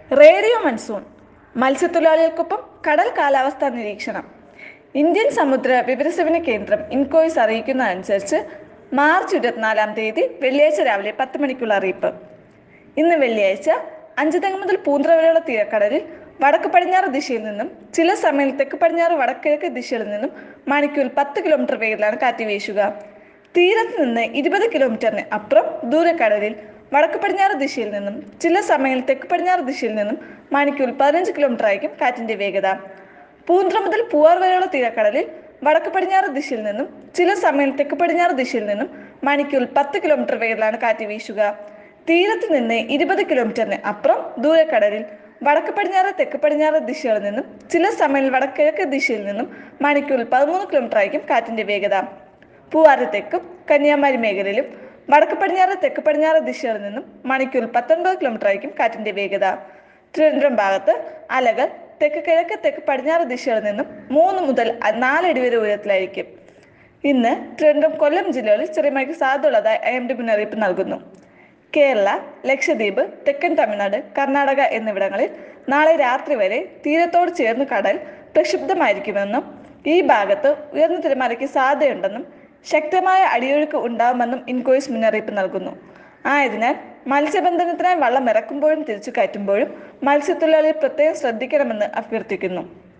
radio monsoon മത്സ്യത്തൊഴിലാളികൾക്കൊപ്പം കടൽ കാലാവസ്ഥാ നിരീക്ഷണം ഇന്ത്യൻ സമുദ്ര വിവരസേവന കേന്ദ്രം ഇൻകോയ്സ് അറിയിക്കുന്നതനുസരിച്ച് മാർച്ച് ഇരുപത്തിനാലാം തീയതി വെള്ളിയാഴ്ച രാവിലെ പത്ത് മണിക്കുള്ള അറിയിപ്പ് ഇന്ന് വെള്ളിയാഴ്ച അഞ്ചുതെങ്ങ് മുതൽ പൂന്തറ വരെയുള്ള തീരക്കടലിൽ വടക്ക് പടിഞ്ഞാറ് ദിശയിൽ നിന്നും ചില സമയം തെക്ക് പടിഞ്ഞാറ് വടക്കിഴക്ക് ദിശയിൽ നിന്നും മണിക്കൂർ പത്ത് കിലോമീറ്റർ വേഗത്തിലാണ് കാറ്റ് വീശുക തീരത്ത് നിന്ന് ഇരുപത് കിലോമീറ്ററിന് അപ്പുറം ദൂരക്കടലിൽ വടക്ക് പടിഞ്ഞാറ് ദിശയിൽ നിന്നും ചില സമയം തെക്ക് പടിഞ്ഞാറ് ദിശയിൽ നിന്നും മണിക്കൂർ പതിനഞ്ച് കിലോമീറ്റർ ആയിരിക്കും കാറ്റിന്റെ വേഗത പൂന്ത്ര മുതൽ പൂവാർ വരെയുള്ള തീരക്കടലിൽ വടക്ക് പടിഞ്ഞാറ് ദിശയിൽ നിന്നും ചില സമയം തെക്ക് പടിഞ്ഞാറ് ദിശയിൽ നിന്നും മണിക്കൂർ പത്ത് കിലോമീറ്റർ വേഗത്തിലാണ് കാറ്റ് വീശുക തീരത്ത് നിന്ന് ഇരുപത് കിലോമീറ്ററിന് അപ്പുറം ദൂരക്കടലിൽ വടക്ക് പടിഞ്ഞാറ് തെക്ക് പടിഞ്ഞാറ് ദിശകളിൽ നിന്നും ചില സമയം വടക്കിഴക്ക് ദിശയിൽ നിന്നും മണിക്കൂർ പതിമൂന്ന് കിലോമീറ്റർ ആയിരിക്കും കാറ്റിന്റെ വേഗത പൂവാറ് തെക്കും കന്യാകുമാരി മേഖലയിലും വടക്ക് പടിഞ്ഞാറ് തെക്ക് പടിഞ്ഞാറ് ദിശകളിൽ നിന്നും മണിക്കൂർ പത്തൊൻപത് കിലോമീറ്റർ ആയിരിക്കും കാറ്റിന്റെ വേഗത തിരുവനന്തപുരം ഭാഗത്ത് അലകൾ തെക്ക് കിഴക്ക് തെക്ക് പടിഞ്ഞാറ് ദിശകളിൽ നിന്നും മൂന്ന് മുതൽ നാലടി വരെ ഉയരത്തിലായിരിക്കും ഇന്ന് തിരുവനന്തപുരം കൊല്ലം ജില്ലകളിൽ ചെറിയ മഴയ്ക്ക് സാധ്യതയുള്ളതായി ഐ എം ഡി മുന്നറിയിപ്പ് നൽകുന്നു കേരള ലക്ഷദ്വീപ് തെക്കൻ തമിഴ്നാട് കർണാടക എന്നിവിടങ്ങളിൽ നാളെ രാത്രി വരെ തീരത്തോട് ചേർന്ന് കടൽ പ്രക്ഷുബ്ധമായിരിക്കുമെന്നും ഈ ഭാഗത്ത് ഉയർന്ന തിരമാലയ്ക്ക് സാധ്യതയുണ്ടെന്നും ശക്തമായ അടിയൊഴുക്ക് ഉണ്ടാകുമെന്നും ഇൻകോയ്സ് മുന്നറിയിപ്പ് നൽകുന്നു ആയതിനാൽ മത്സ്യബന്ധനത്തിനായി വള്ളം ഇറക്കുമ്പോഴും തിരിച്ചു കയറ്റുമ്പോഴും മത്സ്യത്തൊഴിലാളികൾ പ്രത്യേകം ശ്രദ്ധിക്കണമെന്ന് അഭ്യർത്ഥിക്കുന്നു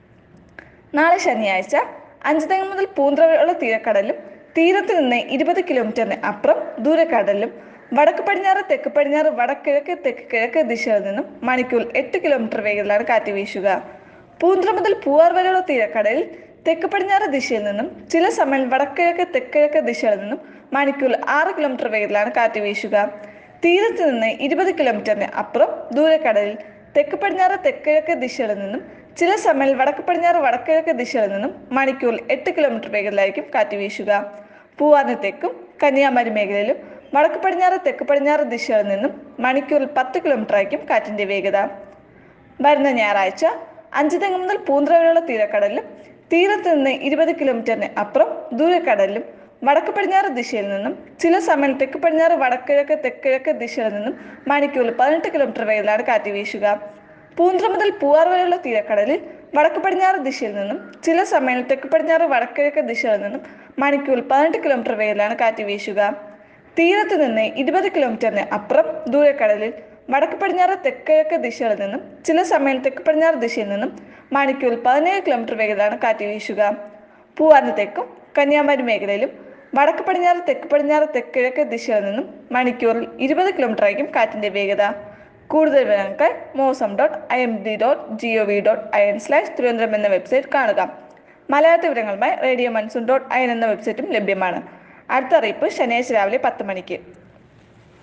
നാളെ ശനിയാഴ്ച അഞ്ചുതെങ്ങ് മുതൽ പൂന്തറ വരെയുള്ള തീരക്കടലും തീരത്ത് നിന്ന് ഇരുപത് കിലോമീറ്ററിന് അപ്പുറം ദൂരക്കടലിലും വടക്ക് പടിഞ്ഞാറ് തെക്ക് പടിഞ്ഞാറ് വടക്കിഴക്ക് തെക്ക് കിഴക്ക് ദിശയിൽ നിന്നും മണിക്കൂർ എട്ട് കിലോമീറ്റർ വേഗത്തിലാണ് കാറ്റ് വീശുക പൂന്തറ മുതൽ പൂവാർ വരെയുള്ള തീരക്കടലിൽ തെക്ക് പടിഞ്ഞാറ് ദിശയിൽ നിന്നും ചില സമയം വടക്കിഴക്ക് തെക്കിഴക്ക് ദിശയിൽ നിന്നും മണിക്കൂർ ആറ് കിലോമീറ്റർ വേഗത്തിലാണ് കാറ്റ് വീശുക തീരത്ത് നിന്ന് ഇരുപത് കിലോമീറ്ററിന് അപ്പുറം ദൂരക്കടലിൽ തെക്ക് പടിഞ്ഞാറ് തെക്കിഴക്ക് ദിശകളിൽ നിന്നും ചില സമയം വടക്ക് പടിഞ്ഞാറ് വടക്കിഴക്ക് ദിശകളിൽ നിന്നും മണിക്കൂർ എട്ട് കിലോമീറ്റർ വേഗത്തിലായിരിക്കും കാറ്റ് വീശുക പൂവാറിന് തെക്കും കന്യാകുമാരി മേഖലയിലും വടക്ക് പടിഞ്ഞാറ് തെക്ക് പടിഞ്ഞാറ് ദിശകളിൽ നിന്നും മണിക്കൂറിൽ പത്ത് കിലോമീറ്റർ ആയിരിക്കും കാറ്റിന്റെ വേഗത വരുന്ന ഞായറാഴ്ച അഞ്ചുതെങ്ങ് മുതൽ പൂന്തറ വരെയുള്ള തീരക്കടലിലും തീരത്ത് നിന്ന് ഇരുപത് കിലോമീറ്ററിന് അപ്പുറം ദൂരക്കടലിലും വടക്ക് പടിഞ്ഞാറ് ദിശയിൽ നിന്നും ചില സമയം തെക്ക് പടിഞ്ഞാറ് വടക്കിഴക്ക് തെക്കിഴക്ക് ദിശയിൽ നിന്നും മണിക്കൂറിൽ പതിനെട്ട് കിലോമീറ്റർ വേഗത്തിലാണ് കാറ്റ് വീശുക പൂന്തറ മുതൽ പൂവാർ വരെയുള്ള തീരക്കടലിൽ വടക്ക് പടിഞ്ഞാറ് ദിശയിൽ നിന്നും ചില സമയം തെക്ക് പടിഞ്ഞാറ് വടക്കിഴക്ക് ദിശയിൽ നിന്നും മണിക്കൂറിൽ പതിനെട്ട് കിലോമീറ്റർ വേഗത്തിലാണ് കാറ്റ് വീശുക തീരത്ത് നിന്ന് ഇരുപത് കിലോമീറ്ററിന് അപ്പുറം ദൂരക്കടലിൽ വടക്ക് പടിഞ്ഞാറ് തെക്കിഴക്ക് ദിശകളിൽ നിന്നും ചില സമയം തെക്ക് പടിഞ്ഞാറ് ദിശയിൽ നിന്നും മണിക്കൂറിൽ പതിനേഴ് കിലോമീറ്റർ വേഗത്തിലാണ് കാറ്റ് വീശുക പൂവാറിന് തെക്കും കന്യാകുമാരി മേഖലയിലും വടക്ക് പടിഞ്ഞാറ് തെക്ക് പടിഞ്ഞാറ് തെക്കിഴക്ക് ദിശകളിൽ നിന്നും മണിക്കൂറിൽ ഇരുപത് കിലോമീറ്റർ ആയിരിക്കും കാറ്റിന്റെ വേഗത കൂടുതൽ വിവരങ്ങൾക്ക് Mausam dot I M D dot G O V dot I N slash Thiruvananthapuram എന്ന വെബ്സൈറ്റ് കാണുക മലയാള വിവരങ്ങളുമായി radio monsoon dot I N എന്ന വെബ്സൈറ്റും ലഭ്യമാണ് അടുത്ത അറിയിപ്പ് ശനിയാഴ്ച രാവിലെ പത്ത് മണിക്ക്